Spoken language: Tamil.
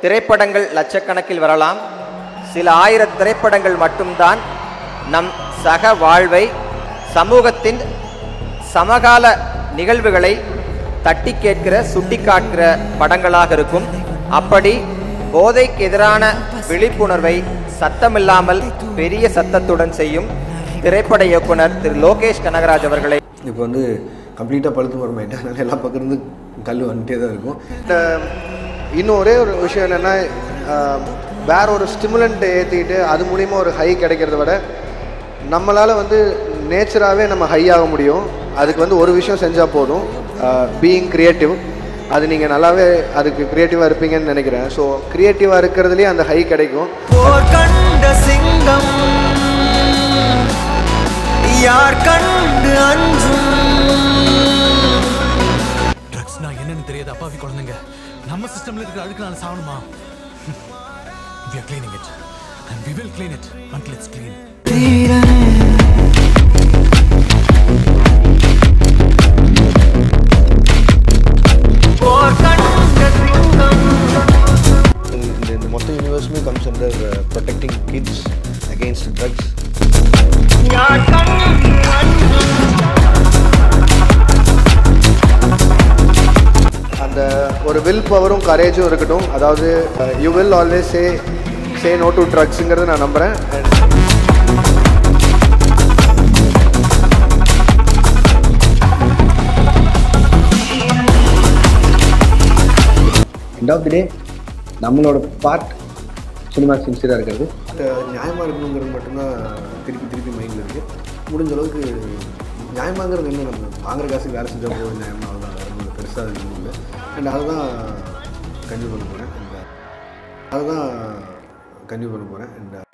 திரைப்படங்கள் லட்சக்கணக்கில் வரலாம் சில ஆயிர திரைப்படங்கள் மட்டும்தான் நம் சக வாழ்வை சமூகத்தின் சமகால நிகழ்வுகளை தட்டி கேட்கிற சுட்டி காட்டுகிற படங்களாக இருக்கும் அப்படி போதைக்கு எதிரான விழிப்புணர்வை சத்தமில்லாமல் பெரிய சத்தத்துடன் செய்யும் திரைப்பட இயக்குனர் திரு லோகேஷ் கனகராஜ் அவர்களை இப்போ வந்து கம்ப்ளீட்டாக பழுத்து போகிறமாயிட்டு அதனால் எல்லா பக்கம் இருந்து கல் வந்துட்டே தான் இருக்கும் இந்த இன்னும் ஒரே ஒரு விஷயம் என்னென்னா வேற ஒரு ஸ்டிமுலண்ட்டை ஏற்றிக்கிட்டு அது மூலிமா ஒரு ஹை கிடைக்கிறத விட நம்மளால் வந்து நேச்சராகவே நம்ம ஹை ஆக முடியும் அதுக்கு வந்து ஒரு விஷயம் செஞ்சால் போதும் பீயிங் க்ரியேட்டிவ் அது நீங்கள் நல்லாவே அதுக்கு க்ரியேட்டிவாக இருப்பீங்கன்னு நினைக்கிறேன் ஸோ க்ரியேட்டிவாக இருக்கிறதுலேயே அந்த ஹை கிடைக்கும் போர் கண்ட சிங்கம் யார் கண்டு அஞ்சும் ட்ரக்ஸ்னா என்னன்னு தெரியாத அப்பாவி குழந்தைங்க நம்ம சிஸ்டம்ல இருக்கிற அழுக்குனால சாவணுமா we are cleaning it and we will clean it until it's clean போர் கண்ட சிங்கம் இந்த இந்த மொத்த யூனிவர்ஸுமே comes under protecting kids against drugs யார் கண்டு அஞ்சும் அந்த ஒரு வில் பவரும் கரேஜும் இருக்கட்டும் அதாவது you will always say say no to ட்ரக்ஸுங்கிறத நான் நம்புகிறேன் எண்ட் ஆஃப் தி டே நம்மளோட பார்ட் சினிமா சின்சியராக இருக்கிறது நியாயமாக இருக்கணுங்கிறது மட்டும்தான் திருப்பி திருப்பி மைண்டில் இருக்குது முடிஞ்ச அளவுக்கு நியாயமாங்கிறது என்ன நம்ம வாங்குற காசுக்கு வேலை செஞ்சால் போதும் நியாயமாக தான் வேறு ஒன்றும் பெருசாக அது எதுவும் இல்லை அண்ட் அதை தான் கன்டினியூ பண்ண போகிறேன் அண்ட் அதை தான் கன்டினியூ பண்ண போகிறேன் அண்ட்